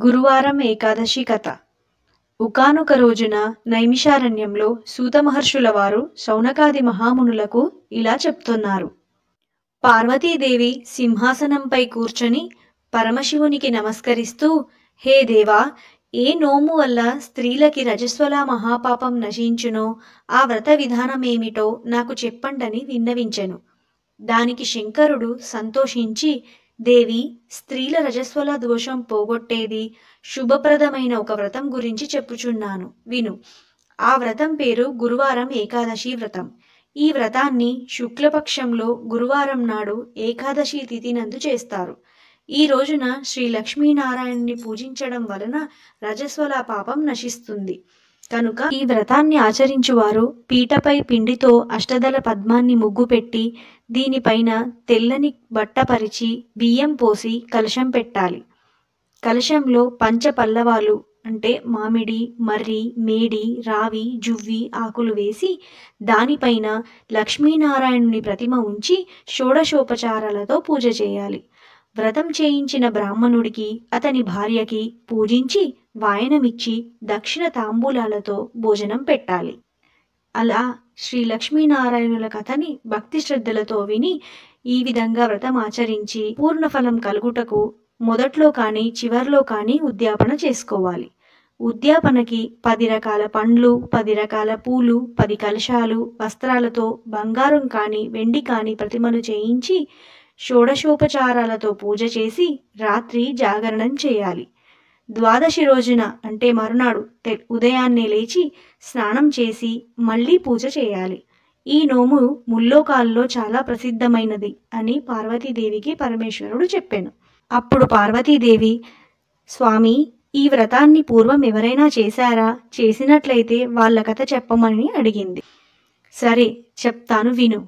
గురువారం ఏకాదశి కథ ఒకానొక రోజున నైమిషారణ్యంలో సూత మహర్షుల వారు శౌనకాది మహామునులకు ఇలా చెప్తున్నారు పార్వతీదేవి సింహాసనంపై కూర్చొని పరమశివునికి నమస్కరిస్తూ హే దేవా ఏ నోము వల్ల స్త్రీలకి రజస్వల మహాపాపం నశించునో ఆ వ్రత విధానమేమిటో నాకు చెప్పండని విన్నవించెను దానికి శంకరుడు సంతోషించి దేవి స్త్రీల రజస్వల దోషం పోగొట్టేది శుభప్రదమైన ఒక వ్రతం గురించి చెప్పుచున్నాను విను ఆ వ్రతం పేరు గురువారం ఏకాదశి వ్రతం ఈ వ్రతాన్ని శుక్లపక్షంలో గురువారం నాడు ఏకాదశి తిథి నందు చేస్తారు ఈ రోజున శ్రీ లక్ష్మీనారాయణుని పూజించడం వలన రజస్వల పాపం నశిస్తుంది కనుక ఈ వ్రతాన్ని ఆచరించువారు పీటపై పిండితో అష్టదల పద్మాన్ని ముగ్గు పెట్టి దీనిపైన తెల్లని బట్ట పరిచి బియ్యం పోసి కలశం పెట్టాలి కలశంలో పంచ పల్లవాలు అంటే మామిడి మర్రి మేడి రావి జువ్వి ఆకులు వేసి దానిపైన లక్ష్మీనారాయణుని ప్రతిమ ఉంచి షోడశోపచారాలతో పూజ చేయాలి వ్రతం చేయించిన బ్రాహ్మణుడికి అతని భార్యకి పూజించి వాయనమిచ్చి దక్షిణ తాంబూలాలతో భోజనం పెట్టాలి అలా శ్రీ లక్ష్మీనారాయణుల కథని భక్తి శ్రద్ధలతో విని ఈ విధంగా వ్రతం ఆచరించి పూర్ణఫలం కలుగుటకు మొదట్లో కానీ చివర్లో కానీ ఉద్యాపన చేసుకోవాలి ఉద్యాపనకి పది రకాల పండ్లు పది రకాల పూలు పది కలశాలు వస్త్రాలతో బంగారం కానీ వెండి కానీ ప్రతిమలు చేయించి షోడశోపచారాలతో పూజ చేసి రాత్రి జాగరణం చేయాలి ద్వాదశి రోజున అంటే మరునాడు తె- ఉదయాన్నే లేచి స్నానం చేసి మళ్ళీ పూజ చేయాలి ఈ నోము ముల్లోకాల్లో చాలా ప్రసిద్ధమైనది అని పార్వతీదేవికి పరమేశ్వరుడు చెప్పాను అప్పుడు పార్వతీదేవి స్వామి ఈ వ్రతాన్ని పూర్వం ఎవరైనా చేశారా చేసినట్లయితే వాళ్ళ కథ చెప్పమని అడిగింది సరే చెప్తాను విను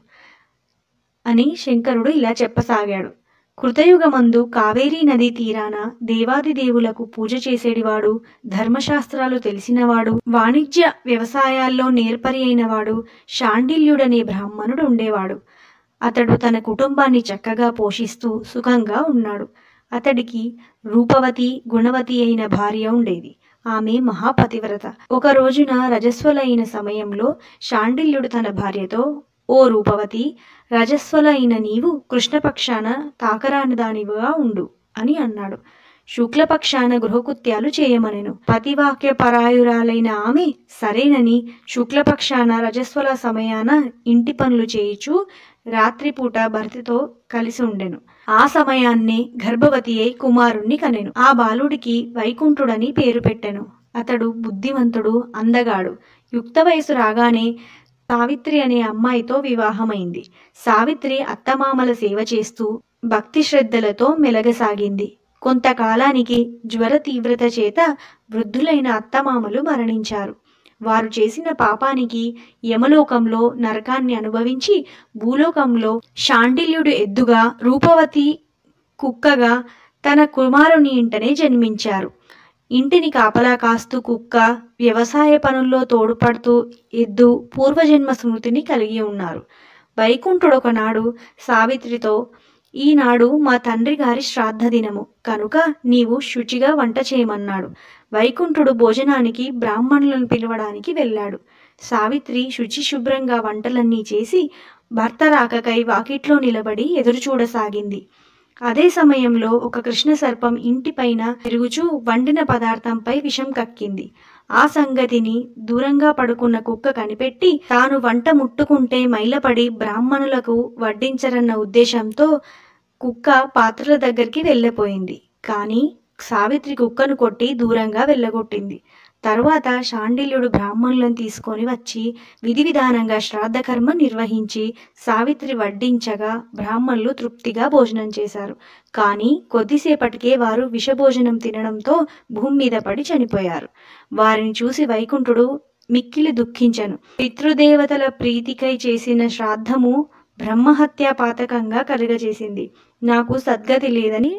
అని శంకరుడు ఇలా చెప్పసాగాడు కృతయుగమందు కావేరీ నదీ తీరాన దేవాది దేవులకు పూజ చేసేడివాడు ధర్మశాస్త్రాలు తెలిసినవాడు వాణిజ్య వ్యవసాయాల్లో నేర్పరి అయినవాడు షాండిల్యుడనే బ్రాహ్మణుడు ఉండేవాడు అతడు తన కుటుంబాన్ని చక్కగా పోషిస్తూ సుఖంగా ఉన్నాడు అతడికి రూపవతి గుణవతి అయిన భార్య ఉండేది ఆమె మహాపతివ్రత ఒక రోజున రజస్వలైన సమయంలో షాండిల్యుడు తన భార్యతో ఓ రూపవతి రజస్వల అయిన నీవు కృష్ణపక్షాన తాకరాని దానివిగా ఉండు అని అన్నాడు శుక్లపక్షాన గృహకృత్యాలు చేయమనెను పతివాక్య పరాయురాలైన ఆమె సరేనని శుక్లపక్షాన రజస్వల సమయాన ఇంటి పనులు చేయుచు రాత్రిపూట భర్తతో కలిసి ఉండెను ఆ సమయాన్నే గర్భవతి అయి కుమారుణ్ణి కనెను ఆ బాలుడికి వైకుంఠుడని పేరు పెట్టెను అతడు బుద్ధిమంతుడు అందగాడు యుక్త వయసు రాగానే సావిత్రి అనే అమ్మాయితో వివాహమైంది సావిత్రి అత్తమామల సేవ చేస్తూ భక్తి శ్రద్ధలతో మెలగసాగింది కొంతకాలానికి జ్వర తీవ్రత చేత వృద్ధులైన అత్తమామలు మరణించారు వారు చేసిన పాపానికి యమలోకంలో నరకాన్ని అనుభవించి భూలోకంలో షాండిల్యుడు ఎద్దుగా రూపవతి కుక్కగా తన కుమారుని ఇంటనే జన్మించారు ఇంటిని కాపలా కాస్తూ కుక్క వ్యవసాయ పనుల్లో తోడ్పడుతూ ఎద్దు పూర్వజన్మ స్మృతిని కలిగి ఉన్నారు వైకుంఠుడు ఒకనాడు సావిత్రితో ఈనాడు మా తండ్రి గారి శ్రాద్ధ దినము కనుక నీవు శుచిగా వంట చేయమన్నాడు వైకుంఠుడు భోజనానికి బ్రాహ్మణులను పిలవడానికి వెళ్ళాడు సావిత్రి శుచి శుభ్రంగా వంటలన్నీ చేసి భర్త రాకకై వాకిట్లో నిలబడి ఎదురు చూడసాగింది అదే సమయంలో ఒక కృష్ణ సర్పం ఇంటిపైన తిరుగుచూ వండిన పదార్థంపై విషం కక్కింది ఆ సంగతిని దూరంగా పడుకున్న కుక్క కనిపెట్టి తాను వంట ముట్టుకుంటే మైలపడి బ్రాహ్మణులకు వడ్డించరన్న ఉద్దేశంతో కుక్క పాత్రల దగ్గరికి వెళ్ళిపోయింది కానీ సావిత్రి కుక్కను కొట్టి దూరంగా వెళ్ళగొట్టింది తరువాత శాండిల్యుడు బ్రాహ్మణులను తీసుకొని వచ్చి విధి విధానంగా శ్రాద్ధకర్మ నిర్వహించి సావిత్రి వడ్డించగా బ్రాహ్మణులు తృప్తిగా భోజనం చేశారు కానీ కొద్దిసేపటికే వారు విషభోజనం తినడంతో భూమి మీద పడి చనిపోయారు వారిని చూసి వైకుంఠుడు మిక్కిలి దుఃఖించను పితృదేవతల ప్రీతికై చేసిన శ్రాద్ధము బ్రహ్మహత్యా పాతకంగా కలుగజేసింది నాకు సద్గతి లేదని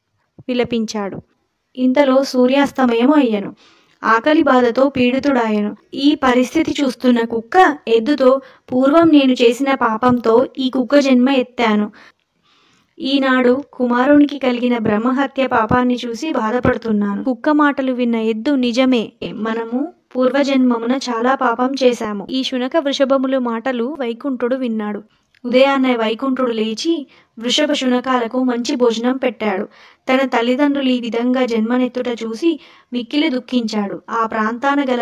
విలపించాడు ఇంతలో సూర్యాస్తమయం అయ్యను ఆకలి బాధతో పీడితుడాయను ఈ పరిస్థితి చూస్తున్న కుక్క ఎద్దుతో పూర్వం నేను చేసిన పాపంతో ఈ కుక్క జన్మ ఎత్తాను ఈనాడు కుమారునికి కలిగిన బ్రహ్మహత్య పాపాన్ని చూసి బాధపడుతున్నాను కుక్క మాటలు విన్న ఎద్దు నిజమే మనము పూర్వజన్మమున చాలా పాపం చేశాము ఈ శునక వృషభములు మాటలు వైకుంఠుడు విన్నాడు ఉదయాన్నే వైకుంఠుడు లేచి వృషభ శునకాలకు మంచి భోజనం పెట్టాడు తన తల్లిదండ్రులు ఈ విధంగా జన్మనెత్తుట చూసి మిక్కిలి దుఃఖించాడు ఆ ప్రాంతాన గల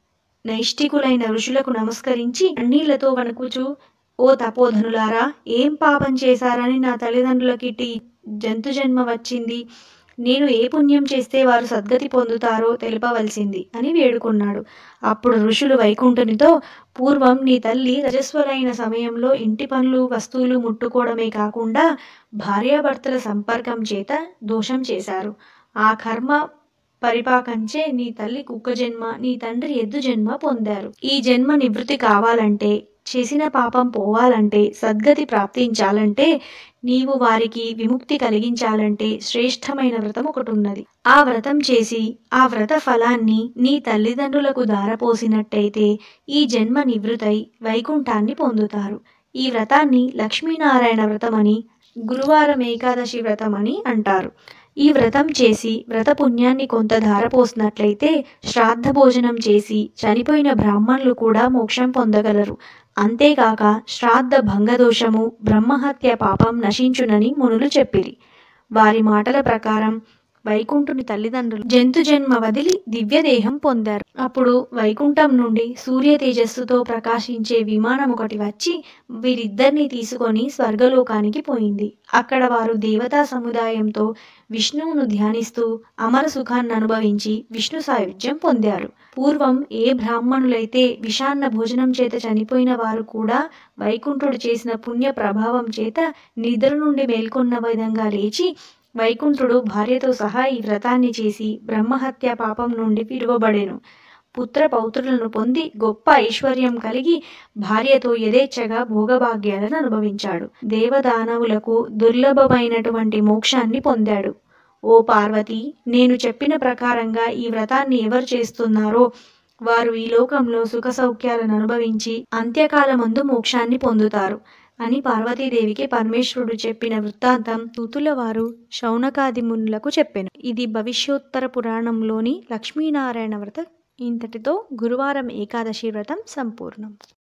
నైష్టికులైన ఋషులకు నమస్కరించి అన్నీళ్లతో వణకుచూ ఓ తపోధనులారా ఏం పాపం చేశారని నా తల్లిదండ్రులకి ఇట్టి జంతు జన్మ వచ్చింది నేను ఏ పుణ్యం చేస్తే వారు సద్గతి పొందుతారో తెలపవలసింది అని వేడుకున్నాడు అప్పుడు ఋషులు వైకుంఠునితో పూర్వం నీ తల్లి రజస్వలైన సమయంలో ఇంటి పనులు వస్తువులు ముట్టుకోవడమే కాకుండా భార్యాభర్తల సంపర్కం చేత దోషం చేశారు ఆ కర్మ పరిపాకంచే నీ తల్లి కుక్క జన్మ నీ తండ్రి ఎద్దు జన్మ పొందారు ఈ జన్మ నివృత్తి కావాలంటే చేసిన పాపం పోవాలంటే సద్గతి ప్రాప్తించాలంటే నీవు వారికి విముక్తి కలిగించాలంటే శ్రేష్టమైన వ్రతం ఒకటి ఉన్నది ఆ వ్రతం చేసి ఆ వ్రత ఫలాన్ని నీ తల్లిదండ్రులకు దారపోసినట్టయితే ఈ జన్మ నివృత్తై వైకుంఠాన్ని పొందుతారు ఈ వ్రతాన్ని లక్ష్మీనారాయణ వ్రతమని గురువారం ఏకాదశి వ్రతమని అంటారు ఈ వ్రతం చేసి వ్రత పుణ్యాన్ని కొంత ధారపోసినట్లయితే శ్రాద్ధ భోజనం చేసి చనిపోయిన బ్రాహ్మణులు కూడా మోక్షం పొందగలరు అంతేకాక శ్రాద్ధ భంగదోషము బ్రహ్మహత్య పాపం నశించునని మునులు చెప్పిరి వారి మాటల ప్రకారం వైకుంఠుని తల్లిదండ్రులు జంతు జన్మ వదిలి దివ్యదేహం పొందారు అప్పుడు వైకుంఠం నుండి సూర్య తేజస్సుతో ప్రకాశించే విమానం ఒకటి వచ్చి వీరిద్దరిని తీసుకొని స్వర్గలోకానికి పోయింది అక్కడ వారు దేవతా సముదాయంతో విష్ణువును ధ్యానిస్తూ అమర సుఖాన్ని అనుభవించి విష్ణు సాయుధ్యం పొందారు పూర్వం ఏ బ్రాహ్మణులైతే విషాన్న భోజనం చేత చనిపోయిన వారు కూడా వైకుంఠుడు చేసిన పుణ్య ప్రభావం చేత నిద్ర నుండి మేల్కొన్న విధంగా లేచి వైకుంఠుడు భార్యతో సహా ఈ వ్రతాన్ని చేసి బ్రహ్మహత్య పాపం నుండి విడువబడెను పుత్ర పౌత్రులను పొంది గొప్ప ఐశ్వర్యం కలిగి భార్యతో యథేచ్ఛగా భోగభాగ్యాలను అనుభవించాడు దేవదానవులకు దుర్లభమైనటువంటి మోక్షాన్ని పొందాడు ఓ పార్వతి నేను చెప్పిన ప్రకారంగా ఈ వ్రతాన్ని ఎవరు చేస్తున్నారో వారు ఈ లోకంలో సుఖ సౌఖ్యాలను అనుభవించి అంత్యకాలమందు మోక్షాన్ని పొందుతారు అని పార్వతీదేవికి పరమేశ్వరుడు చెప్పిన వృత్తాంతం ఋతుల వారు శౌనకాది మునులకు చెప్పెను ఇది భవిష్యోత్తర పురాణంలోని లక్ష్మీనారాయణ వ్రత ఇంతటితో గురువారం ఏకాదశి వ్రతం సంపూర్ణం